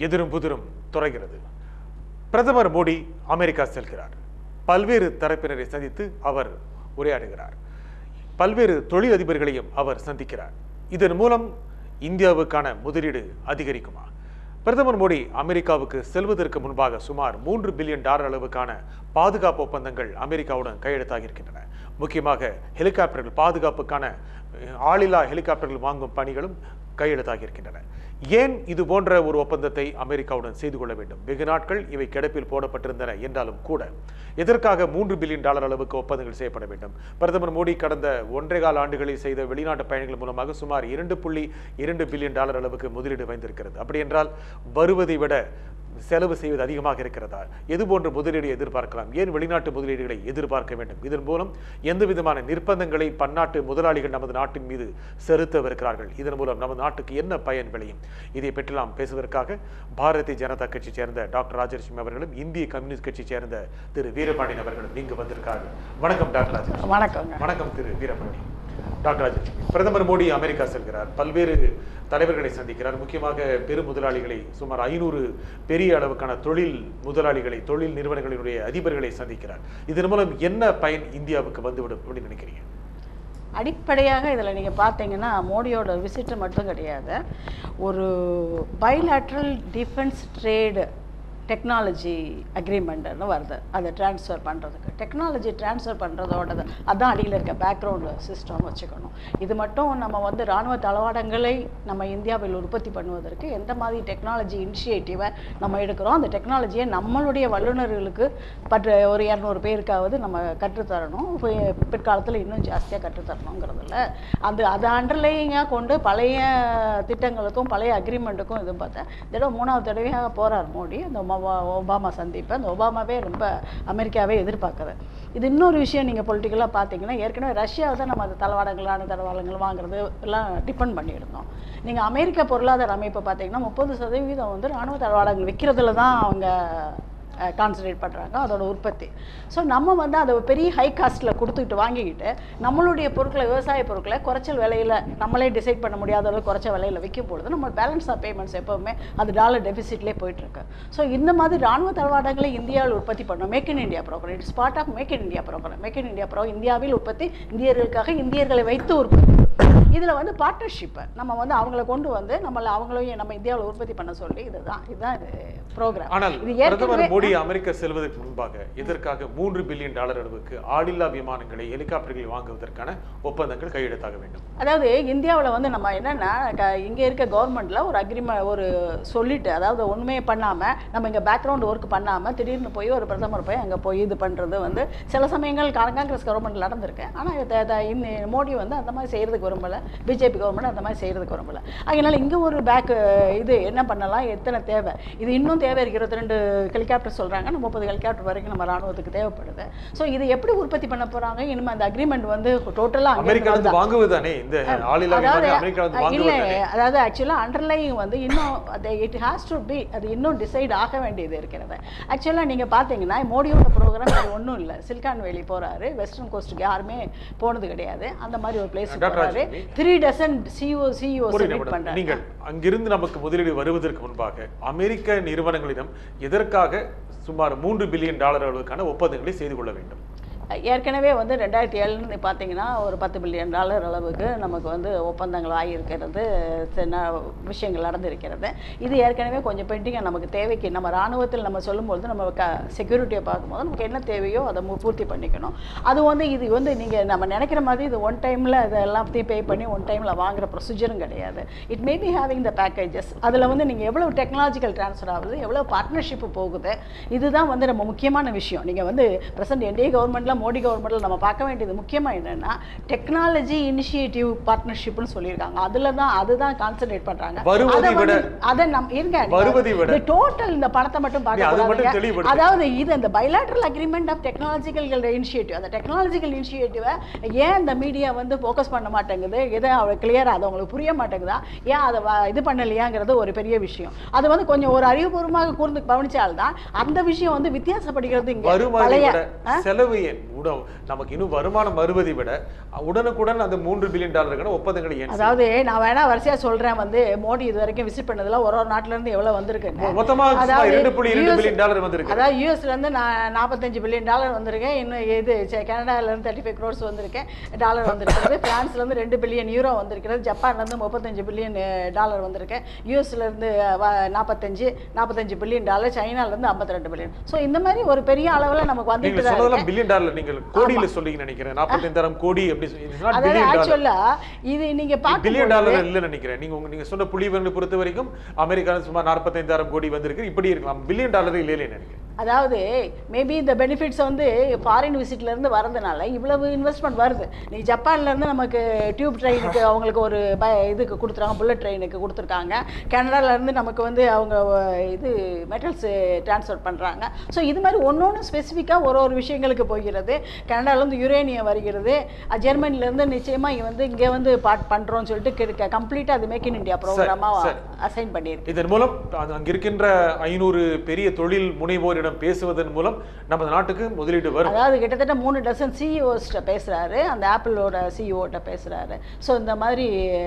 எதிரும் புதிரும் துறைகிறது பிரதமர் மோடி அமெரிக்கா செல்கிறார் பல்வேறு தரப்பினரை சந்தித்து அவர் உரையாடுகிறார் பல்வேறு தொழிலதிபர்களையும் அவர் சந்திக்கிறார் இதன் மூலம் இந்தியாவுக்கான முதலீடு அதிகரிக்குமா பிரதமர் மோடி அமெரிக்காவுக்கு செல்வதற்கு முன்பாக சுமார் மூன்று பில்லியன் டாலர் அளவுக்கான பாதுகாப்பு ஒப்பந்தங்கள் அமெரிக்காவுடன் கையெழுத்தாகியிருக்கின்றன முக்கியமாக ஹெலிகாப்டர்கள் பாதுகாப்புக்கான அஹ், ஆளில்லா ஹெலிகாப்டர்கள் வாங்கும் பணிகளும் கையெழுத்தாகியிருக்கின்றன ஏன் இது போன்ற ஒரு ஒப்பந்தத்தை அமெரிக்காவுடன் செய்து கொள்ள வேண்டும் வெகு நாட்கள் இவை கிடப்பில் போடப்பட்டிருந்தன என்றாலும் கூட எதற்காக மூன்று பில்லியன் டாலர் அளவுக்கு ஒப்பந்தங்கள் செய்யப்பட வேண்டும் பிரதமர் மோடி கடந்த ஒன்றே கால ஆண்டுகளில் செய்த வெளிநாட்டு பயணங்கள் மூலமாக சுமார் இரண்டு புள்ளி இரண்டு பில்லியன் டாலர் அளவுக்கு முதலீடு வைத்திருக்கிறது அப்படி என்றால் வருவதை விட செலவு செய்வது அதிகமாக இருக்கிறதா எது போன்ற முதலீடு எதிர்பார்க்கலாம் ஏன் வெளிநாட்டு முதலீடுகளை எதிர்பார்க்க வேண்டும் இதன் மூலம் எந்த விதமான நிர்பந்தங்களை பன்னாட்டு முதலாளிகள் நமது நாட்டின் மீது செலுத்தவிருக்கிறார்கள் இதன் மூலம் நமது நாட்டுக்கு என்ன பயன் விளையும் இதை பற்றி நாம் பேசுவதற்காக பாரதிய ஜனதா கட்சி சேர்ந்த டாக்டர் ராஜலட்சுமி அவர்களும் இந்திய கம்யூனிஸ்ட் கட்சி சேர்ந்த திரு வீரபாண்டியன் அவர்களும் இங்கு வந்திருக்கார்கள் வணக்கம் டாக்டர் ராஜலட்சுமி வணக்கங்க வணக்கம் திரு வீரபாண்டி டாக்டர் ராஜலட்சுமி பிரதமர் மோடி அமெரிக்கா செல்கிறார் பல்வேறு தலைவர்களை சந்திக்கிறார் முக்கியமாக பெரு முதலாளிகளை சுமார் ஐநூறு பெரிய அளவுக்கான தொழில் முதலாளிகளை தொழில் நிறுவனங்களினுடைய அதிபர்களை சந்திக்கிறார் இதன் மூலம் என்ன பயன் இந்தியாவுக்கு வந்துவிடும் அப்படின்னு நினைக்கிறீங்க அடிப்படையாக இதில் நீங்கள் பார்த்தீங்கன்னா மோடியோட விசிட்டு மட்டும் கிடையாது ஒரு பைலாட்ரல் டிஃபென்ஸ் ட்ரேடு டெக்னாலஜி அக்ரிமெண்ட்னு வருது அதை ட்ரான்ஸ்ஃபர் பண்ணுறதுக்கு டெக்னாலஜி ட்ரான்ஸ்ஃபர் பண்ணுறதோட அதான் அடியில் இருக்க பேக்ரவுண்டு சிஸ்டம் வச்சுக்கணும் இது மட்டும் நம்ம வந்து இராணுவ தளவாடங்களை நம்ம இந்தியாவில் உற்பத்தி பண்ணுவதற்கு எந்த மாதிரி டெக்னாலஜி இனிஷியேட்டிவை நம்ம எடுக்கிறோம் அந்த டெக்னாலஜியை நம்மளுடைய வல்லுநர்களுக்கு பற்ற ஒரு இரநூறு பேருக்காவது நம்ம கற்றுத்தரணும் இப்ப பிற்காலத்தில் இன்னும் ஜாஸ்தியாக கற்றுத்தரணுங்கிறதுல அந்த அதை அண்டர்லையிங்காக கொண்டு பழைய திட்டங்களுக்கும் பழைய அக்ரிமெண்ட்டுக்கும் இது பார்த்தேன் தடவை மூணாவது தடவையாக போகிறார் மோடி அந்த ஒபாமா ஒபாமா சந்திப்பு அந்த ஒபாமாவே ரொம்ப அமெரிக்காவே எதிர்பார்க்குது இது இன்னொரு விஷயம் நீங்கள் பொலிட்டிக்கலாக பார்த்தீங்கன்னா ஏற்கனவே ரஷ்யாவை தான் நம்ம அந்த தளவாடங்களான தளவாடங்கள் வாங்குறது எல்லாம் டிபெண்ட் பண்ணியிருந்தோம் நீங்கள் அமெரிக்க பொருளாதார அமைப்பை பார்த்தீங்கன்னா முப்பது சதவீதம் வந்து ராணுவ தளவாடங்கள் விற்கிறதுல தான் அவங்க கான்சன்ட்ரேட் பண்ணுறாங்க அதோட உற்பத்தி ஸோ நம்ம வந்து அதை பெரிய ஹை காஸ்ட்டில் கொடுத்துக்கிட்டு வாங்கிக்கிட்டு நம்மளுடைய பொருட்களை விவசாய பொருட்களை குறைச்சல் விலையில் நம்மளே டிசைட் பண்ண முடியாத அளவு குறைச்ச விலையில் விற்கும் பொழுது நம்ம பேலன்ஸ் ஆஃப் பேமெண்ட்ஸ் எப்போவுமே அது டாலர் டெபிசிட்லேயே போயிட்டுருக்கு ஸோ இந்த மாதிரி ராணுவ தளவாடங்களை இந்தியாவில் உற்பத்தி பண்ணோம் make in India programme it's part of make in India programme make in India pro இந்தியாவில் உற்பத்தி இந்தியர்களுக்காக இந்தியர்களை வைத்து உற்பத்தி இதில் வந்து பார்ட்னர்ஷிப்பை நம்ம வந்து அவங்கள கொண்டு வந்து நம்மளை அவங்களையும் நம்ம இந்தியாவில் உற்பத்தி பண்ண சொல்லி இதுதான் இதுதான் இது ப்ரோக்ராம் ஆனால் இது பிரதமர் ஏற்கனவே மோடி அமெரிக்கா செல்வதற்கு முன்பாக இதற்காக மூன்று பில்லியன் டாலர் அளவுக்கு ஆளில்லா விமானங்களை ஹெலிகாப்டர்களை வாங்குவதற்கான ஒப்பந்தங்கள் கையெழுத்தாக வேண்டும் அதாவது இந்தியாவில் வந்து நம்ம என்னென்னா இங்கே இருக்க கவர்மெண்ட்டில் ஒரு அக்ரிமெ ஒரு சொல்லிட்டு அதாவது உண்மையை பண்ணாமல் நம்ம இங்கே பேக்ரவுண்ட் ஒர்க் பண்ணாமல் திடீர்னு போய் ஒரு பிரதமர் போய் அங்கே போய் இது பண்ணுறது வந்து சில சமயங்கள் கா- காங்கிரஸ் கவர்மெண்ட் நடந்திருக்கு ஆனால் மோடி வந்து அந்த மாதிரி செய்கிறதுக்கு விரும்பலை பிஜேபி கவர்மெண்ட் அந்த மாதிரி செய்கிறதுக்கு விரும்பலை அதனால இங்கே ஒரு பேக் இது என்ன பண்ணலாம் எத்தனை தேவை இது இன்னும் தேவை இருக்கு இருபத்தி ரெண்டு ஹெலிகாப்டர் சொல்கிறாங்க முப்பது ஹெலிகாப்டர் வரைக்கும் நம்ம ராணுவத்துக்கு தேவைப்படுது ஸோ இது எப்படி உற்பத்தி பண்ண போகிறாங்க இனிமேல் அந்த அக்ரிமெண்ட் வந்து டோட்டலாக அமெரிக்கா வந்து வாங்குவதுதானே இந்த ஆளில்லா அதாவது விமானம் அமெரிக்கா வந்து இல்ல வாங்குவதுதானே அதாவது ஆக்சுவலாக அண்டர்லைங் வந்து இன்னும் அது இட் ஹேஸ் டு பி அது இன்னும் டிசைட் ஆக வேண்டியது இருக்கிறது ஆக்சுவலாக நீங்கள் பார்த்தீங்கன்னா மோடியோட ப்ரோக்ராம் அது ஒன்றும் இல்லை சிலிகான் வேலி போறாரு வெஸ்டர்ன் கோஸ்ட்டுக்கு யாருமே போனது கிடையாது அந்த மாதிரி ஒரு பிளேஸ் டாக்டர் போறாரு Rajalakshmi. Three dozen CO CO புரியுது மீட் மேடம். பண்றாரு நீங்கள் அங்கிருந்து நமக்கு முதலீடு வருவதற்கு முன்பாக அமெரிக்க நிறுவனங்களிடம் எதற்காக சுமார் மூன்று பில்லியன் டாலர் அளவுக்கான ஒப்பந்தங்களை செய்து கொள்ள வேண்டும் ஏற்கனவே வந்து ரெண்டாயிரத்தி ஏழுன்னு பார்த்தீங்கன்னா ஒரு பத்து பில்லியன் டாலர் அளவுக்கு நமக்கு வந்து ஒப்பந்தங்கள் ஆகியிருக்கிறது சின்ன விஷயங்கள் நடந்திருக்கிறது இது ஏற்கனவே கொஞ்சம் பெண்டிங்காக நமக்கு தேவைக்கு நம்ம ராணுவத்தில் நம்ம சொல்லும்போது நம்ம க செக்யூரிட்டியை பார்க்கும்போது நமக்கு என்ன தேவையோ அதை மு- பூர்த்தி பண்ணிக்கணும் அது வந்து இது வந்து நீங்கள் நம்ம நினைக்கிற மாதிரி இது ஒன் டைமில் இது எல்லாத்தையும் பே பண்ணி ஒன் டைமில் வாங்குற ப்ரொசீஜரும் கிடையாது it may be having the packages அதில் வந்து நீங்கள் எவ்வளோ டெக்னாலஜிக்கல் ட்ரான்ஸ்ஃபர் ஆகுது எவ்வளோ பார்ட்னர்ஷிப் போகுது இதுதான் வந்து நம்ம முக்கியமான விஷயம் நீங்கள் வந்து பிரசன்ட் என்டிஏ கவர்மெண்ட்டில் மோடி கவர்மெண்ட்டில் நம்ம பார்க்க வேண்டியது முக்கியமாக என்னென்னா டெக்னாலஜி இனிஷியேட்டிவ் பார்ட்னர்ஷிப்னு சொல்லியிருக்காங்க அதில் தான் அதுதான் கான்சென்ட்ரேட் பண்ணுறாங்க வருவதை விட அதை நம் இருங்க வருவதை விட டோட்டல் இந்த பணத்தை மட்டும் நீ அதை மட்டும் பார்க்க தெளிவுபடுத்து. அதாவது இது இந்த bilateral agreement of technological initiative அந்த டெக்னாலஜிக்கல் இனிஷியேட்டிவை ஏன் இந்த மீடியா வந்து ஃபோக்கஸ் பண்ண மாட்டேங்குது எதை அவள் கிளியராக அது அவங்களுக்கு புரிய மாட்டேங்குதா ஏன் அதை வ- இது பண்ணலையாங்கிறது ஒரு பெரிய விஷயம் அது வந்து கொஞ்சம் ஒரு அறிவுபூர்வமாக கூர்ந்து கவனிச்சால்தான் அந்த விஷயம் வந்து வித்தியாசப்படுகிறது இங்க வருமானத்தை பழைய விட செலவு ஏன் உட நமக்கு இன்னும் வருமானம் வருவதை விட உடனுக்குடன் அந்த மூன்று பில்லியன் டாலருக்கான ஒப்பந்தங்களை ஏன் அதாவது நான் வேணா வரிசையா சொல்றேன் வந்து மோடி இது வரைக்கும் விசிட் பண்ணதுல ஒரு ஒரு நாட்டுல இருந்து எவ்வளவு வந்திருக்குன்னு மொத்தமா சும்மா அதாவது இரண்டு புள்ளி இரண்டு US பில்லியன் டாலர் வந்திருக்கு அதாவது யூஎஸ்ல இருந்து நான் நாற்பத்தஞ்சு பில்லியன் டாலர் வந்திருக்கேன் இன்னும் இது சே- கனடால இருந்து தேர்ட்டி ஃபைவ் க்ரோர்ஸ் வந்திருக்கேன் டாலர் வந்திருக்கிறது பிரான்ஸ்ல இருந்து ரெண்டு பில்லியன் யூரோ வந்திருக்கிறது ஜப்பான்ல இருந்து முப்பத்தஞ்சு பில்லியன் டாலர் வந்திருக்கேன் யூஎஸ்ல இருந்து வ- நாற்பத்தஞ்சு நாற்பத்தஞ்சு பில்லியன் டாலர் சைனால இருந்து ஐம்பத்தி ரெண்டு பில்லியன் ஸோ இந்த மாதிரி ஒரு பெரிய அளவுல நமக்கு நீங்க வந்துட்டு தான் இருக்கு சொன்னதெல்லாம் பில்லியன் டாலர் நீங்கள் கோடியில சொல்றீங்கன்னு நினைக்கிறேன் நாற்பத்தைந்தாயிரம் கோடி அப்படி அதாவது பில்லியன் டாலர் ஆக்சுவலா இது நீங்க பில்லியன் பார்க்கும்போது டாலர் இல்ல நினைக்கிறேன் நீங்க உங்க நீங்க சொன்ன புள்ளி விவரங்களை பொறுத்த வரைக்கும் அமெரிக்காவில் சுமார் நாற்பத்தைந்தாயிரம் கோடி வந்திருக்கு இப்படி இருக்கலாம் பில்லியன் டாலர் இல்லையே நினைக்கிறேன் அதாவது மேபி இந்த பெனிஃபிட்ஸ் வந்து ஃபாரின் விசிட்ல இருந்து வரதுனால இவ்வளவு இன்வெஸ்ட்மெண்ட் வருது நீ ஜப்பான்ல இருந்து நமக்கு டியூப் ட்ரெயினுக்கு அவங்களுக்கு ஒரு ப இதுக்கு கொடுத்துருக்காங்க புல்லட் ட்ரெயினுக்கு கொடுத்துருக்காங்க கனடால இருந்து நமக்கு வந்து அவங்க அஹ், இது மெட்டல்ஸ் டிரான்ஸ்ஃபர் பண்றாங்க ஸோ இது மாதிரி ஒன்று ஒன்று ஸ்பெசிஃபிக்காக ஒரு ஒரு விஷயங்களுக்கு போகிறது கனடால இருந்து யுரேனியம் வருகிறது அஹ், ஜெர்மனில இருந்து நிச்சயமா இங்க வந்து இங்கே வந்து பார்ட் பண்றோம்னு சொல்லிட்டு கம்ப்ளீட்டாக அது மேக் இன் இந்தியா ப்ரோக்ராமாக சரி. அசைன் பண்ணியிருக்கு இதன் மூலம் அது அங்க இருக்கின்ற ஐநூறு பெரிய தொழில் முனைவோரிடம் பேசுவதன் மூலம் நமது நாட்டுக்கு முதலீடு வரும் அதாவது கிட்டத்தட்ட மூணு டசன் சிஇஓஸ்ட்ட பேசுறாரு அந்த ஆப்பிளோட சிஇஓட்ட பேசுறாரு ஸோ இந்த மாதிரி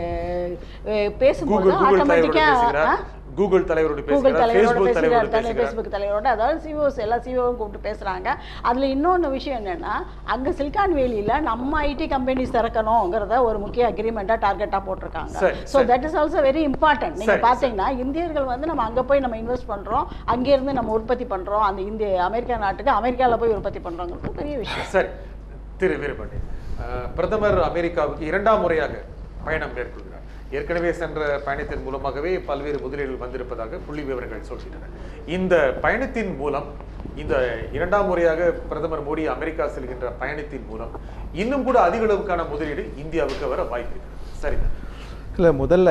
அஹ், பேசும்போது கூகுள் கூகுள் தலைவரோட ஆட்டோமேட்டிக்காக பேசுகிறார் கூகுள் தலைவரோட கூகுள் பேசுகிறார் தலைவரோட ஃபேஸ்புக் பேசுகிறார் தலைவரோட தலை பேசுகிறார் ஃபேஸ்புக் தலைவரோட அதாவது சிஓஸ் எல்லா சிஓவும் கூப்பிட்டு பேசுறாங்க அதுல இன்னொன்னு விஷயம் என்னன்னா அங்க சிலிக்கான் வேலியில நம்ம ஐடி கம்பெனிஸ் திறக்கணுங்கிறத ஒரு முக்கிய அக்ரிமெண்ட்டாக டார்கெட்டாக போட்டிருக்காங்க சரி, ஸோ சரி. That is also very important நீங்க சரி, பார்த்தீங்கன்னா இந்தியர்கள் வந்து நம்ம அங்க போய் நம்ம இன்வெஸ்ட் பண்றோம் அங்கே இருந்து நம்ம உற்பத்தி பண்றோம் அந்த இந்திய அமெரிக்கா நாட்டுக்கு அமெரிக்கால போய் உற்பத்தி பண்றோங்கிறது பெரிய விஷயம் சரி திரு வீரபாண்டி அஹ், பிரதமர் அமெரிக்காவுக்கு இரண்டாம் முறையாக பயணம் மேற்கொள்கிறார் ஏற்கனவே சென்ற பயணத்தின் மூலமாகவே பல்வேறு முதலீடுகள் வந்திருப்பதாக புள்ளி விவரங்கள் சொல்கின்றன இந்த பயணத்தின் மூலம் இந்த இரண்டாம் முறையாக பிரதமர் மோடி அமெரிக்கா செல்கின்ற பயணத்தின் மூலம் இன்னும் கூட அதிக அளவுக்கான முதலீடு இந்தியாவுக்கு வர வாய்ப்பு இருக்கிறது சரி இல்லை முதல்ல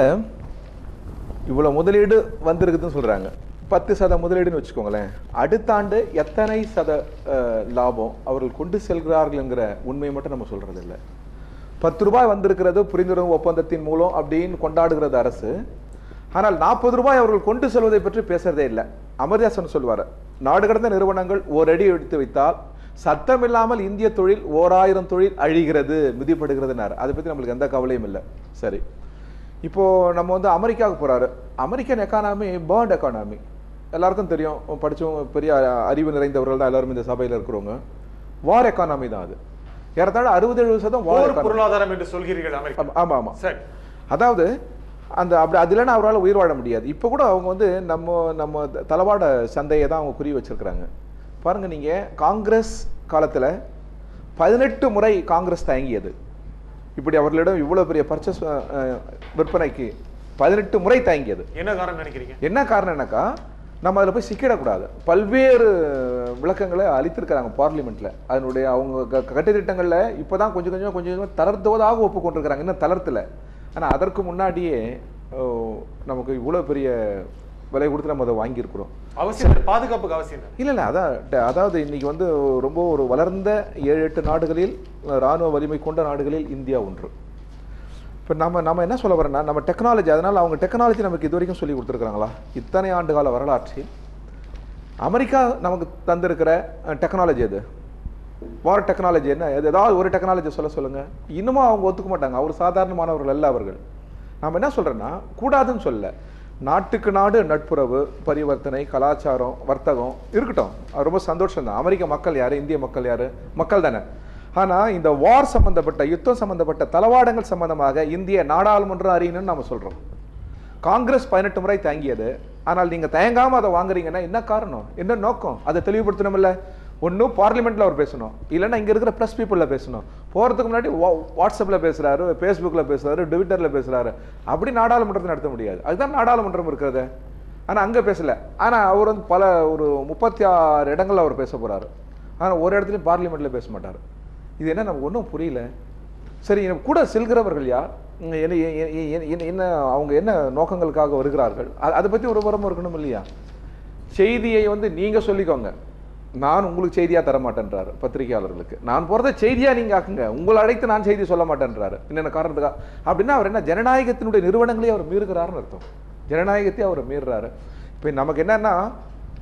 இவ்வளோ முதலீடு வந்திருக்குதுன்னு சொல்கிறாங்க பத்து சத முதலீடுன்னு வச்சுக்கோங்களேன் அடுத்த ஆண்டு எத்தனை சத அஹ், லாபம் அவர்கள் கொண்டு செல்கிறார்கள்ங்கிற உண்மையை மட்டும் நம்ம சொல்கிறது இல்லை பத்து ரூபாய் வந்திருக்கிறது புரிந்துணர்வு ஒப்பந்தத்தின் மூலம் அப்படின்னு கொண்டாடுகிறது அரசு ஆனால் நாற்பது ரூபாய் அவர்கள் கொண்டு செல்வதை பற்றி பேசுறதே இல்லை அமர்தாசன் சொல்வார் நாடு கடந்த நிறுவனங்கள் ஓரடி எடுத்து வைத்தால் சத்தம் இல்லாமல் இந்திய தொழில் ஓராயிரம் தொழில் அழிகிறது மிதிப்படுகிறதுனாரு அதை பற்றி நம்மளுக்கு எந்த கவலையும் இல்லை சரி இப்போ நம்ம வந்து அமெரிக்காவுக்கு போறாரு அமெரிக்கன் எக்கானாமி பேர்ண்ட் எக்கானாமி எல்லாருக்கும் தெரியும் படிச்சவங்க பெரிய அறிவு நிறைந்தவர்கள் தான் எல்லாரும் இந்த சபையில இருக்கிறவங்க வார் எக்கானாமி தான் அது ஏறத்தாழ அறுபது எழுபது சதம் வார் போர் பொருளாதாரம் என்று சொல்கிறீர்கள் அமெரிக்கா ஆமா ஆமா சரி அதாவது அந்த அப்படி அது இல்லைன்னா அவரால் உயிர் வாழ முடியாது இப்போ கூட அவங்க வந்து நம்ம நம்ம தளவாட சந்தையை தான் அவங்க குறி வச்சிருக்கிறாங்க பாருங்க நீங்க காங்கிரஸ் காலத்துல பதினெட்டு முறை காங்கிரஸ் தயங்கியது இப்படி அவர்களிடம் இவ்வளவு பெரிய பர்ச்சேஸ் விற்பனைக்கு பதினெட்டு முறை தயங்கியது என்ன காரணம் நினைக்கிறீங்க என்ன காரணம்னாக்கா நம்ம அதில் போய் சிக்கிடக்கூடாது பல்வேறு விளக்கங்களை அளித்திருக்கிறாங்க பார்லிமெண்ட்ல அதனுடைய அவங்க க- கட்டுத்திட்டங்கள்ல இப்போதான் கொஞ்சம் கொஞ்சம் கொஞ்சம் கொஞ்சம் தளர்த்துவதாக ஒப்புக்கொண்டிருக்கிறாங்க இன்னும் தளர்த்தல ஆனா அதற்கு முன்னாடியே ஓ, நமக்கு இவ்வளவு பெரிய விலை கொடுத்து நம்ம அதை வாங்கியிருக்கிறோம் அவசியம் இல்லை. பாதுகாப்புக்கு அவசியம் இல்லை. இல்ல இல்ல அதான் ட- அதாவது இன்னைக்கு வந்து ரொம்ப ஒரு வளர்ந்த ஏழு எட்டு நாடுகளில் ராணுவ வலிமை கொண்ட நாடுகளில் இந்தியா ஒன்று இப்போ நம்ம நம்ம என்ன சொல்ல வரோம்னா நம்ம டெக்னாலஜி அதனால் அவங்க டெக்னாலஜி நமக்கு இது வரைக்கும் சொல்லி கொடுத்துருக்காங்களா இத்தனை ஆண்டு கால வரலாற்றில் அமெரிக்கா நமக்கு தந்திருக்கிற டெக்னாலஜி அது வார் டெக்னாலஜி என்ன அது ஏதாவது ஒரு டெக்னாலஜி சொல்ல சொல்லுங்க இன்னமும் அவங்க ஒத்துக்க மாட்டாங்க அவர் சாதாரணமானவர்கள் அல்ல அவர்கள் நாம் என்ன சொல்றோன்னா கூடாதுன்னு சொல்ல நாட்டுக்கு நாடு நட்புறவு பரிவர்த்தனை கலாச்சாரம் வர்த்தகம் இருக்கட்டும் அது ரொம்ப சந்தோஷம் தான் அமெரிக்க மக்கள் யாரு இந்திய மக்கள் யாரு மக்கள் தானே ஆனா இந்த வார் சம்பந்தப்பட்ட யுத்தம் சம்பந்தப்பட்ட தளவாடங்கள் சம்பந்தமாக இந்திய நாடாளுமன்றம் அறியணும்னு நாம சொல்றோம் காங்கிரஸ் பதினெட்டு முறை தாங்கியது ஆனால் நீங்க தயங்காம அதை வாங்குறீங்கன்னா என்ன காரணம் என்ன நோக்கம் அதை தெளிவுபடுத்தணும்ல ஒன்றும் பார்லிமெண்ட்ல அவர் பேசணும் இல்லைன்னா இங்க இருக்கிற ப்ரெஸ் பீப்புளில் பேசணும் போறதுக்கு முன்னாடி வா- வாட்ஸ்அப்ல பேசுறாரு ஃபேஸ்புக்ல பேசுறாரு ட்விட்டர்ல பேசுறாரு அப்படி நாடாளுமன்றத்தை நடத்த முடியாது அதுதான் நாடாளுமன்றம் இருக்கிறது ஆனா அங்க பேசல ஆனா அவர் வந்து பல ஒரு முப்பத்தி ஆறு இடங்கள்ல அவர் பேச போறாரு ஆனா ஒரு இடத்துலயும் பார்லிமெண்ட்ல பேச மாட்டாரு இது என்ன நமக்கு ஒன்றும் புரியல சரி எனக்கு கூட செல்கிறவர்கள் யார் உம், என்ன எ- எ- எ- என்ன- என்ன அவங்க என்ன நோக்கங்களுக்காக வருகிறார்கள் அ- அதை பத்தி ஒரு விவரம் இருக்கணும் இல்லையா செய்தியை வந்து நீங்க சொல்லிக்கோங்க நான் உங்களுக்கு செய்தியா தர மாட்டேன்றாரு பத்திரிகையாளர்களுக்கு நான் போறத செய்தியா நீங்க ஆக்குங்க உங்களை அழைத்து நான் செய்தி சொல்ல மாட்டேன்றாரு என்னென்ன காரணத்துக்கா அப்படின்னா அவர் என்ன ஜனநாயகத்தினுடைய நிறுவனங்களே அவர் மீறுகிறாருன்னு அர்த்தம் ஜனநாயகத்தை அவர் மீறுறாரு இப்போ நமக்கு என்னன்னா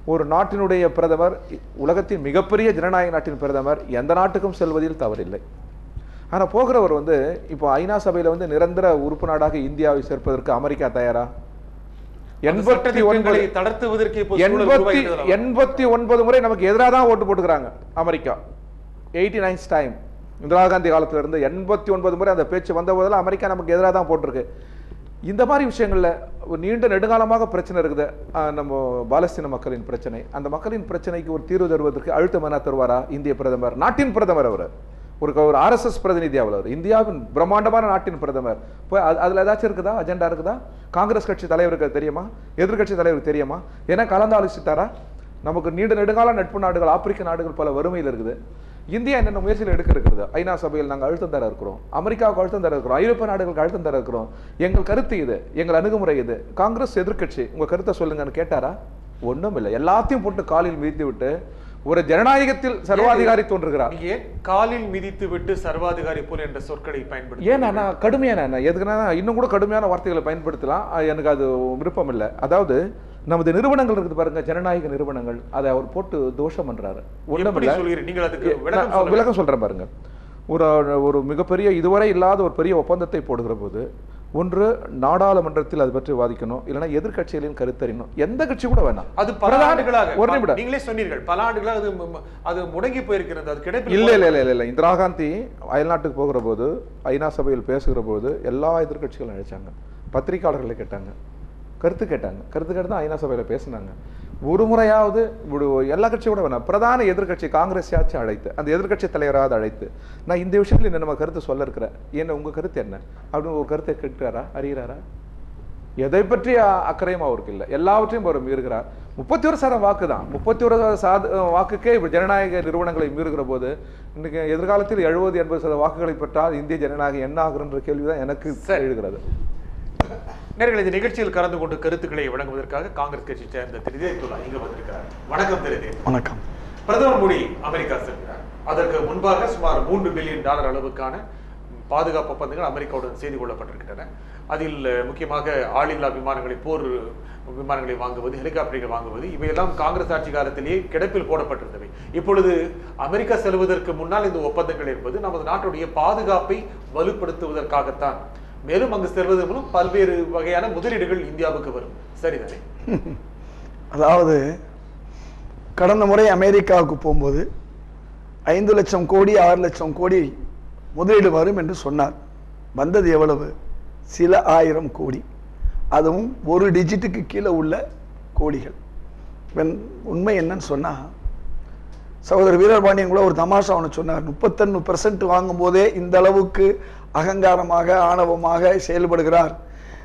ஒரு நாட்டினுடைய பிரதமர் உலகத்தின் மிகப்பெரிய ஜனநாயக நாட்டின் பிரதமர் எந்த நாட்டுக்கும் செல்வதில் தவறில்லை ஆனா போகிறவர் வந்து இப்போ ஐநா சபையில வந்து நிரந்தர உறுப்பு நாடாக இந்தியாவை சேர்ப்பதற்கு அமெரிக்கா தயாரா எண்பத்தி சட்டதிட்டங்களை ஒன்பது தளர்த்துவதற்கு இப்போ சூழல் எண்பத்தி உருவாகின்றதல்லவா? எண்பத்தி ஒன்பது முறை நமக்கு எதிராக தான் ஓட்டு போட்டுக்கிறாங்க America eighty nines time Indira Gandhi காலத்துல இருந்து எண்பத்தி ஒன்பது முறை அந்த பேச்சு வந்த போதெல்லாம் அமெரிக்கா நமக்கு எதிராக தான் போட்டிருக்கு இந்த மாதிரி விஷயங்கள்ல ஒரு நீண்ட நெடுங்காலமாக பிரச்சனை இருக்குது ஆஹ் நம்ம பாலஸ்தீன மக்களின் பிரச்சனை அந்த மக்களின் பிரச்சனைக்கு ஒரு தீர்வு தருவதற்கு அழுத்தம் என்ன தருவாரா இந்திய பிரதமர் நாட்டின் பிரதமர் அவர் ஒரு ஒரு ஆர்எஸ்எஸ் பிரதிநிதி அவர் இந்தியாவின் பிரம்மாண்டமான நாட்டின் பிரதமர் போய் அது- அதுல ஏதாச்சும் இருக்குதா அஜெண்டா இருக்குதா காங்கிரஸ் கட்சி தலைவருக்கு அது தெரியுமா எதிர்க்கட்சி தலைவருக்கு தெரியுமா ஏன்னா கலந்து ஆலோசித்தாரா நமக்கு நீண்ட நெடுங்கால நட்பு நாடுகள் ஆப்பிரிக்க நாடுகள் பல வறுமையில் இருக்குது இந்தியா என்னென்ன முயற்சியில் எடுக்க இருக்கிறது ஐநா சபையில் நாங்கள் அழுத்தம் தர இருக்கிறோம் அமெரிக்காவுக்கு அழுத்தம் தர இருக்கிறோம் ஐரோப்பிய நாடுகளுக்கு அழுத்தம் தர இருக்கிறோம் எங்கள் கருத்து இது எங்கள் அணுகுமுறை இது காங்கிரஸ் எதிர்க்கட்சி உங்க கருத்தை சொல்லுங்கன்னு கேட்டாரா ஒண்ணும் இல்லை எல்லாத்தையும் போட்டு காலில் மிதித்து விட்டு ஒரு ஜனநாயகத்தில் சர்வாதிகாரி தோன்றுகிறார் நீங்க ஏன் காலில் மிதித்து விட்டு சர்வாதிகாரி போல் என்ற சொற்களை பயன்படுத்தி ஏன்னா நான் கடுமையான என்ன எதுக்குன்னா இன்னும் கூட கடுமையான வார்த்தைகளை பயன்படுத்தலாம் அஹ் எனக்கு அது விருப்பம் இல்லை அதாவது நமது நிறுவனங்கள் இருக்குது பாருங்க ஜனநாயக நிறுவனங்கள் அதை அவர் போட்டு தோஷம் பண்றாரு ஒண்ணும் எப்படி இல்லை சொல்கிறீர்கள் நீங்கள் அதுக்கு நான் விளக்கம் சொல்லுங்க. விளக்கம் சொல்றேன் பாருங்க ஒரு ஒரு மிகப்பெரிய இதுவரை இல்லாத ஒரு பெரிய ஒப்பந்தத்தை போடுகிற போது ஒன்று நாடாளுமன்றத்தில் அது பற்றி வாதிக்கணும் இல்லைன்னா எதிர்க்கட்சிகளின் கருத்தறியணும் எந்த கட்சி கூட வேணாம் அது பல பிரதான- ஆண்டுகளாக ஒரு நிமிடம் நீங்களே சொன்னீர்கள் பல ஆண்டுகளாக அது ம- ம- அது முடங்கி போயிருக்கிறது அது கிடைப்பில் இல்ல இல்ல இல்ல இல்ல இல்ல இந்திரா காந்தி அயல்நாட்டுக்கு போகிற போது ஐநா சபையில் பேசுகிற போது எல்லா எதிர்க்கட்சிகளும் அழைச்சாங்க பத்திரிகையாளர்களை கேட்டாங்க கருத்து கேட்டாங்க கருத்து கேட்டு தான் ஐநா சபையில பேசினாங்க ஒரு முறையாவது இப்படி எல்லா கட்சியும் கூட வேணாம் பிரதான எதிர்க்கட்சி காங்கிரஸாச்சும் அழைத்து அந்த எதிர்க்கட்சி தலைவராவது அழைத்து நான் இந்த விஷயத்துல என்ன நம்ம கருத்து சொல்ல இருக்கிறேன் என்ன உங்க கருத்து என்ன அப்படின்னு ஒரு கருத்தை கேட்கிறாரா அறிகிறாரா எதை பற்றி அ- அக்கறையும் அவருக்கு இல்லை எல்லாவற்றையும் அவர் மீறுகிறார் முப்பத்தி ஒரு சதம் வாக்கு தான் முப்பத்தி ஒரு சாத வாக்குக்கே இப்படி ஜனநாயக நிறுவனங்களை மீறுகிற போது இன்னைக்கு எதிர்காலத்தில் எழுபது எண்பது சதம் வாக்குகளை பெற்றால் இந்திய ஜனநாயகம் என்ன ஆகுன்ற கேள்விதான் எனக்கு சரி. எழுகிறது நேர்கள் இந்த நிகழ்ச்சியில் கலந்து கொண்டு கருத்துக்களை வழங்குவதற்காக காங்கிரஸ் கட்சி சேர்ந்த திரு இதயத்துல்லா இங்க வந்திருக்கிறார் வணக்கம் திரு இதயம். வணக்கம் பிரதமர் மோடி அமெரிக்கா செல்கிறார் அதற்கு முன்பாக சுமார் மூன்று பில்லியன் டாலர் அளவுக்கான பாதுகாப்பு ஒப்பந்தங்கள் அமெரிக்காவுடன் செய்து கொள்ளப்பட்டிருக்கின்றன அதில் அஹ், முக்கியமாக ஆளில்லா விமானங்களை போர் விமானங்களை வாங்குவது ஹெலிகாப்டர்கள் வாங்குவது இவையெல்லாம் காங்கிரஸ் ஆட்சி காலத்திலேயே கிடப்பில் போடப்பட்டிருந்தவை இப்பொழுது அமெரிக்கா செல்வதற்கு முன்னால் இந்த ஒப்பந்தங்கள் என்பது நமது நாட்டுடைய பாதுகாப்பை வலுப்படுத்துவதற்காகத்தான் மேலும் அங்கு செல்வதன் மூலம் பல்வேறு வகையான முதலீடுகள் இந்தியாவுக்கு வரும் சரிதானே அதாவது கடந்த முறை அமெரிக்காவுக்கு போகும்போது ஐந்து லட்சம் கோடி ஆறு லட்சம் கோடி முதலீடு வரும் என்று சொன்னார் வந்தது எவ்வளவு சில ஆயிரம் கோடி அதுவும் ஒரு டிஜிட்டுக்கு கீழே உள்ள கோடிகள் வென் உண்மை என்னன்னு சொன்னா சகோதரர் வீரபாண்டியன் கூட ஒரு தமாஷா ஒன்று சொன்னார் முப்பத்தொன்னு பெர்சன்ட் வாங்கும்போதே இந்த அளவுக்கு அகங்காரமாக ஆணவமாக செயல்படுகிறார்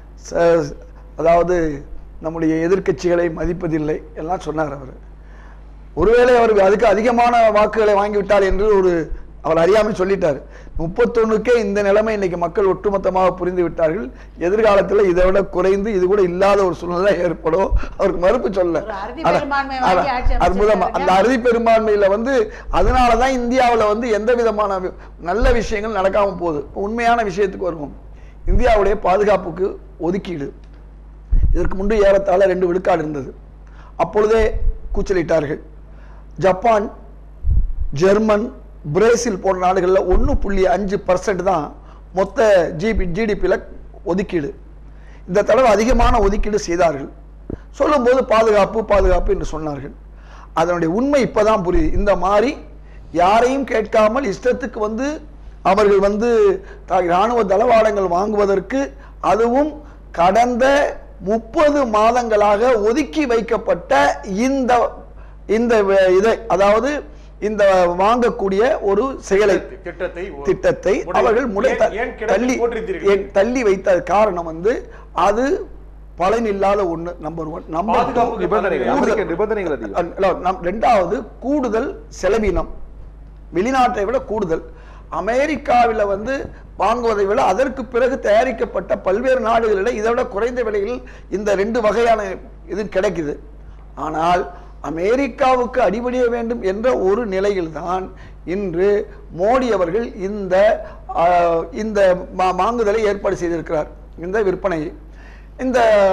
ச- அதாவது நம்முடைய எதிர்க்கட்சிகளை மதிப்பதில்லை எல்லாம் சொன்னார் அவர் ஒருவேளை அவர் அதுக்கு அதிகமான வாக்குகளை வாங்கிவிட்டார் என்று ஒரு அவர் அறியாமல் சொல்லிட்டார் முப்பத்தொன்னுக்கே இந்த நிலைமை இன்னைக்கு மக்கள் ஒட்டுமொத்தமாக புரிந்து விட்டார்கள் எதிர்காலத்தில் இதை விட குறைந்து இது கூட இல்லாத ஒரு சூழ்நிலை ஏற்படும் அவருக்கு மறுப்பு சொல்ல ஒரு அறுதி ஆனா- பெரும்பான்மை வாங்கி ஆட்சி ஆனா, அற்புதமா அமைச்சிருக்காரு. அந்த அறுதி பெரும்பான்மையில வந்து அதனால தான் இந்தியாவுல வந்து எந்த விதமான வி- நல்ல விஷயங்கள் நடக்காம போகுது உண்மையான விஷயத்துக்கு வருவோம் இந்தியாவுடைய பாதுகாப்புக்கு ஒதுக்கீடு இதற்கு முன்பு ஏறத்தாழ ரெண்டு விழுக்காடு இருந்தது அப்பொழுதே கூச்சலிட்டார்கள் ஜப்பான் ஜெர்மன் பிரேசில் போன்ற நாடுகளில் ஒன்று புள்ளி அஞ்சு பர்சன்ட் தான் மொத்த ஜிபி ஜிடிபியில் ஒதுக்கீடு இந்த தடவை அதிகமான ஒதுக்கீடு செய்தார்கள் சொல்லும்போது பாதுகாப்பு பாதுகாப்பு என்று சொன்னார்கள் அதனுடைய உண்மை இப்பதான் புரியுது இந்த மாதிரி யாரையும் கேட்காமல் இஷ்டத்துக்கு வந்து அவர்கள் வந்து த- இராணுவ தளவாடங்கள் வாங்குவதற்கு அதுவும் கடந்த முப்பது மாதங்களாக ஒதுக்கி வைக்கப்பட்ட இந்த இந்த வ- இதை அதாவது இந்த வாங்கக்கூடிய ஒரு செயலை திட்டத்தை திட்டத்தை முடை- அவர்கள் முடை ஏன்- த- ஏன் கிடப்பில் தள்ளி போட்டிருந்தீர்கள்? ஏன் தள்ளி வைத்த காரணம் வந்து அது பலன் இல்லாத ஒண்ணு நம்பர் ஒன் நம்பர் பாதுகாப்புக்கு நிபந்தனைகள் கூடுதல் அமெரிக்க நிபந்தனைகள் அதிகம் அல்ல, நம் ரெண்டாவது கூடுதல் செலவினம் வெளிநாட்டை விட கூடுதல் அமெரிக்காவில் வந்து வாங்குவதை விட அதற்கு பிறகு தயாரிக்கப்பட்ட பல்வேறு நாடுகளில் இதை விட குறைந்த விலையில் இந்த ரெண்டு வகையான இது கிடைக்குது ஆனால் அமெரிக்காவுக்கு அடிபடிய வேண்டும் என்ற ஒரு நிலையில்தான் இன்று மோடி அவர்கள் இந்த ஆஹ், இந்த மா- வாங்குதலை ஏற்பாடு செய்திருக்கிறார் இந்த விற்பனையை இந்த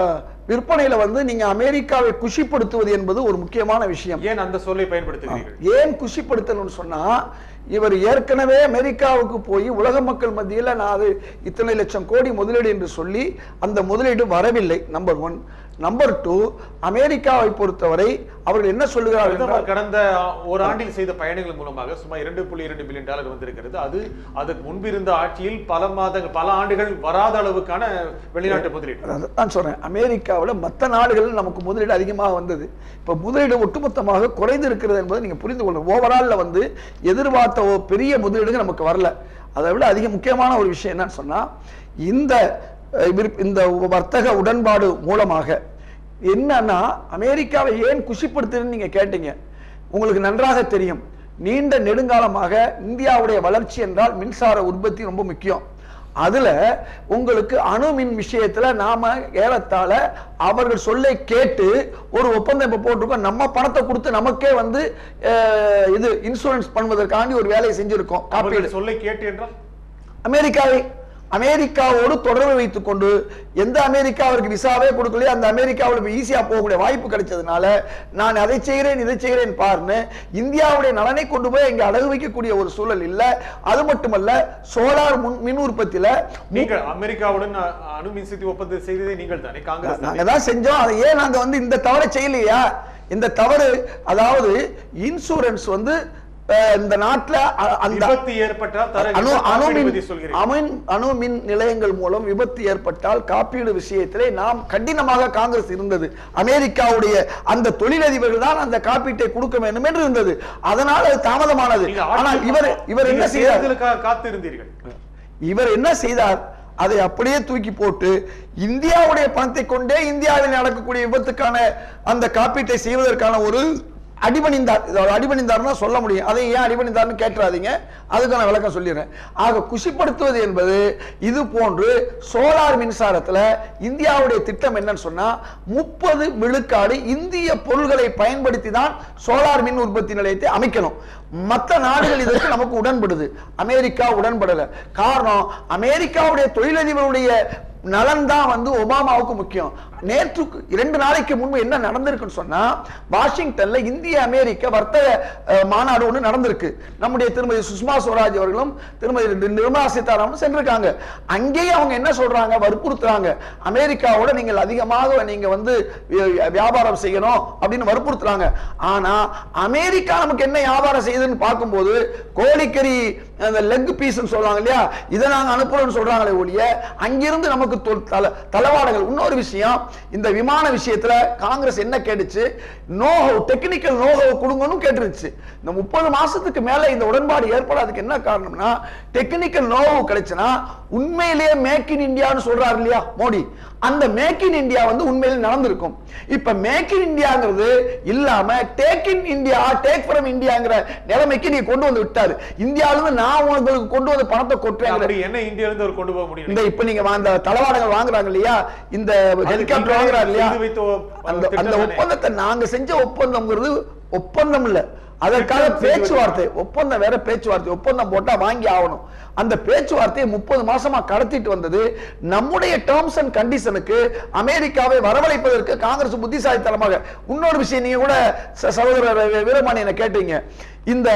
விற்பனையில வந்து நீங்க அமெரிக்காவை குஷிப்படுத்துவது என்பது ஒரு முக்கியமான விஷயம் ஏன் அந்த சொல்லை பயன்படுத்துகிறீர்கள் ஏன் குஷிப்படுத்தணும்னு சொன்னா இவர் ஏற்கனவே அமெரிக்காவுக்கு போய் உலக மக்கள் மத்தியில நான் அது இத்தனை லட்சம் கோடி முதலீடு என்று சொல்லி அந்த முதலீடு வரவில்லை நம்பர் ஒன் நம்பர் டூ அமெரிக்காவை பொறுத்தவரை அவர்கள் என்ன சொல்லுகிறார்கள் என்றால் பிரதமர் கடந்த ஓராண்டில் செய்த பயணங்கள் மூலமாக சுமார் இரண்டு புள்ளி இரண்டு பில்லியன் டாலர் வந்திருக்கிறது அது அதுக்கு முன்பிருந்த ஆட்சியில் பல மாதங்கள் பல ஆண்டுகள் வராத அளவுக்கான வெளிநாட்டு முதலீடு நான் சொல்றேன் அமெரிக்காவில் மற்ற நாடுகளில் நமக்கு முதலீடு அதிகமாக வந்தது இப்போ முதலீடு ஒட்டுமொத்தமாக குறைந்து இருக்கிறது என்பதை நீங்க புரிந்து கொள்ளணும் ஓவரால்ல வந்து எதிர்பார்த்த ஒரு பெரிய முதலீடுகள் நமக்கு வரல அதை விட அதிக முக்கியமான ஒரு விஷயம் என்னன்னு சொன்னா இந்த அஹ், விருப்ப- இந்த வர்த்தக உடன்பாடு மூலமாக என்னன்னா அமெரிக்காவை ஏன் குஷிப்படுத்துதுன்னு நீங்க கேட்டீங்க உங்களுக்கு நன்றாக தெரியும் நீண்ட நெடுங்காலமாக இந்தியாவுடைய வளர்ச்சி என்றால் மின்சார உற்பத்தி ரொம்ப முக்கியம் அதுல உங்களுக்கு அணு மின் விஷயத்துல நாம ஏறத்தாழ அவர்கள் சொல்லை கேட்டு ஒரு ஒப்பந்தம் இப்ப போட்டிருக்கோம் நம்ம பணத்தை கொடுத்து நமக்கே வந்து அஹ், இது இன்சூரன்ஸ் பண்ணுவதற்காண்டி ஒரு வேலையை செஞ்சிருக்கோம் காப்பீடு அவர்கள் சொல்லை கேட்டு என்றால் அமெரிக்காவை அமெரிக்காவோடு தொடர்பு வைத்துக் கொண்டு எந்த அமெரிக்கா அவருக்கு விசாவே கொடுக்கலையோ அந்த அமெரிக்காவில் ஈஸியா போகக்கூடிய வாய்ப்பு கிடைச்சதுனால நான் அதை செய்கிறேன் இதை செய்கிறேன் பாருன்னு இந்தியாவுடைய நலனை கொண்டு போய் இங்க அடகு வைக்கக்கூடிய ஒரு சூழல் இல்ல அது மட்டுமல்ல சோலார் முன் மின் உற்பத்தியில நீங்கள் அமெரிக்காவுடன் அ- அணு மின்சக்தி ஒப்பந்தம் செய்ததே நீங்கள் தானே காங்கிரஸ் தானே? நாங்க தான் செஞ்சோம் அதை ஏன் நாங்க வந்து இந்த தவறை செய்யலையா இந்த தவறு அதாவது இன்சூரன்ஸ் வந்து அஹ், இந்த நாட்டுல அ- அந்த விபத்து ஏற்பட்டால் தர அணு வேண்டும் அணு காப்பீடு மின் பற்றி சொல்கிறீர்கள். அமின் அணு மின் நிலையங்கள் மூலம் விபத்து ஏற்பட்டால் காப்பீடு விஷயத்திலே நாம் கடினமாக காங்கிரஸ் இருந்தது அமெரிக்காவுடைய அந்த தொழிலதிபர்கள் தான் அந்த காப்பீட்டை கொடுக்க வேண்டும் என்று இருந்தது அதனால் அது தாமதமானது நீங்க ஆனால் ஆட்சி- இவர் இவர் என்ன நீங்க செய்தார் தேர்தலுக்காக காத்து இருந்தீர்கள் இவர் என்ன செய்தார் அதை அப்படியே தூக்கி போட்டு இந்தியாவுடைய பணத்தை கொண்டே இந்தியாவில் நடக்கக்கூடிய விபத்துக்கான அந்த காப்பீட்டை செய்வதற்கான ஒரு அடிபணிந்தார் இது அவர் அடிபணிந்தார்னா சொல்ல முடியும் அதை ஏன் அடிபணிந்தார்னு கேட்டுறாதீங்க அதுக்கு நான் விளக்கம் சொல்லிடுறேன் ஆக குஷிப்படுத்துவது என்பது இது போன்று சோலார் மின்சாரத்துல இந்தியாவுடைய திட்டம் என்னன்னு சொன்னா முப்பது விழுக்காடு இந்திய பொருள்களை பயன்படுத்தி தான் சோலார் மின் உற்பத்தி நிலையத்தை அமைக்கணும் மற்ற நாடுகள் இதற்கு நமக்கு உடன்படுது அமெரிக்கா உடன்படல காரணம் அமெரிக்காவுடைய தொழிலதிபருடைய நலன் தான் வந்து ஒபாமாவுக்கு முக்கியம் நேற்று இரண்டு நாளைக்கு முன்பு என்ன நடந்திருக்குன்னு சொன்னா வாஷிங்டன்ல இந்திய அமெரிக்க வர்த்தக அஹ், மாநாடு ஒன்று நடந்திருக்கு நம்முடைய திருமதி சுஷ்மா ஸ்வராஜ் அவர்களும் திருமதி நிர்- நிர்மலா சீதாராமன் சென்றிருக்காங்க அங்கேயே அவங்க என்ன சொல்றாங்க வற்புறுத்துறாங்க அமெரிக்காவோட நீங்கள் அதிகமாக நீங்க வந்து வி- வியாபாரம் செய்யணும் அப்படின்னு வற்புறுத்துறாங்க ஆனா அமெரிக்கா நமக்கு என்ன வியாபாரம் செய்யுதுன்னு பார்க்கும்போது கோழிக்கறி அந்த லெக் பீஸ் சொல்றாங்க இல்லையா இதை நாங்க அனுப்புறோம்னு சொல்றாங்களே ஒழிய அங்கிருந்து நமக்கு தொ- தல தளவாடங்கள் இன்னொரு விஷயம் இந்த விமான விஷயத்துல காங்கிரஸ் என்ன கேட்டுச்சு நோஹவ் டெக்னிக்கல் நோஹவ் கொடுங்கன்னு கேட்டுருச்சு இந்த முப்பது மாசத்துக்கு மேல இந்த உடன்பாடு ஏற்படாததுக்கு என்ன காரணம்னா டெக்னிக்கல் நோஹவ் கிடைச்சுன்னா உண்மையிலேயே மேக் இன் இந்தியான்னு சொல்றாரு இல்லையா மோடி அந்த மேக் இன் இந்தியா வந்து உண்மையிலே நடந்திருக்கும் இப்ப மேக் இன் இந்தியாங்கிறது இல்லாம take in India take from இந்தியாங்கிற நிலைமைக்கு நீ கொண்டு வந்து விட்டாரு இந்தியாவில இருந்து நான் உங்களுக்கு கொண்டு வந்து பணத்தை கொட்டுறேன் அப்படி என்ன இந்தியால இருந்து அவர் கொண்டு போக முடியும் இந்த இப்ப நீங்க வா- அந்த தளவாடங்கள் வாங்குறாங்க இல்லையா இந்த ஹெலிகாப்டர் வாங்குறாங்க இல்லையா செய்து வைத்த ஒ- அந்த திட்டம் அந்த தானே? ஒப்பந்தத்தை நாங்க செஞ்ச ஒப்பந்தம்ங்கிறது ஒப்பந்தம் இல்ல அதற்காக திட்டம் செய்து பேச்சுவார்த்தை ஒப்பந்தம் வேற பேச்சுவார்த்தை ஒப்பந்தம் போட்டா வாங்கி ஆகணும் அந்த பேச்சுவார்த்தையை முப்பது மாசமா கடத்திட்டு வந்தது நம்முடைய டேர்ம்ஸ் அண்ட் கண்டிஷனுக்கு அமெரிக்காவை வரவழைப்பதற்கு காங்கிரஸ் புத்திசாலித்தனமாக இன்னொரு விஷயம் நீங்க கூட ச- சகோதரர் வி- வீரமணியனை கேட்டீங்க இந்த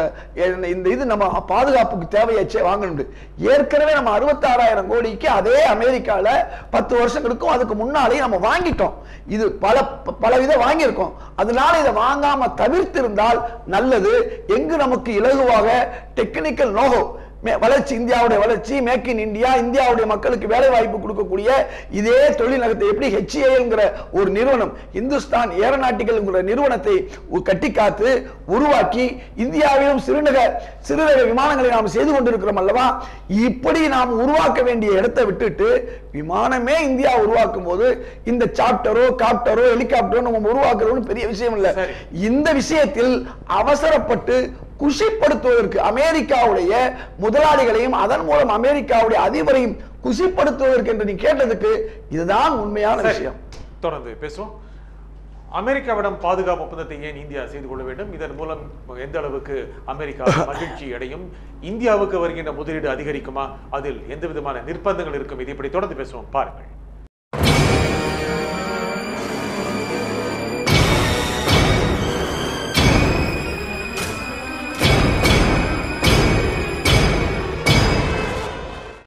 எ- இந்த இது நம்ம பாதுகாப்புக்கு தேவையாச்சே வாங்கணும் ஏற்கனவே நம்ம அறுபத்தாறாயிரம் கோடிக்கு அதே அமெரிக்கால பத்து வருஷங்களுக்கும் அதுக்கு முன்னாலே நம்ம வாங்கிட்டோம் இது பல ப- பல விதம் வாங்கியிருக்கோம் அதனால இதை வாங்காம தவிர்த்திருந்தால் நல்லது எங்கு நமக்கு இலகுவாக டெக்னிக்கல் நோகோ மே- வளர்ச்சி இந்தியாவுடைய வளர்ச்சி மேக் இன் இந்தியா இந்தியாவுடைய மக்களுக்கு வேலை வாய்ப்பு கொடுக்கக்கூடிய இதே தொழில்நகத்தை எப்படி ஹெச்ஏங்கிற ஒரு நிறுவனம் இந்துஸ்தான் ஏரோநாட்டிக்கல் நிறுவனத்தை உ- கட்டி காத்து உருவாக்கி இந்தியாவிலும் சிறுநக சிறுநக விமானங்களை நாம் செய்து கொண்டிருக்கிறோம் அல்லவா இப்படி நாம் உருவாக்க வேண்டிய இடத்தை விட்டுட்டு விமானமே இந்தியா உருவாக்கும் போது இந்த சாப்டரோ காப்டரோ ஹெலிகாப்டரோ நம்ம உருவாக்குறோம்னு பெரிய விஷயம் இல்ல சரி. இந்த விஷயத்தில் அவசரப்பட்டு குஷிப்படுத்துவதற்கு அமெரிக்காவுடைய முதலாளிகளையும் அதன் மூலம் அமெரிக்காவுடைய அதிபரையும் குஷிப்படுத்துவதற்கு என்று நீ கேட்டதுக்கு இதுதான் உண்மையான சரி. விஷயம் தொடர்ந்து பேசுவோம் அமெரிக்காவிடம் பாதுகாப்பு ஒப்பந்தத்தை ஏன் இந்தியா செய்து கொள்ள வேண்டும் இதன் மூலம் எந்த அளவுக்கு அமெரிக்கா மகிழ்ச்சி அடையும் இந்தியாவுக்கு வருகின்ற முதலீடு அதிகரிக்குமா அதில் எந்த விதமான நிர்பந்தங்கள் இருக்கும் இதை இப்படி தொடர்ந்து பேசுவோம் பாருங்கள்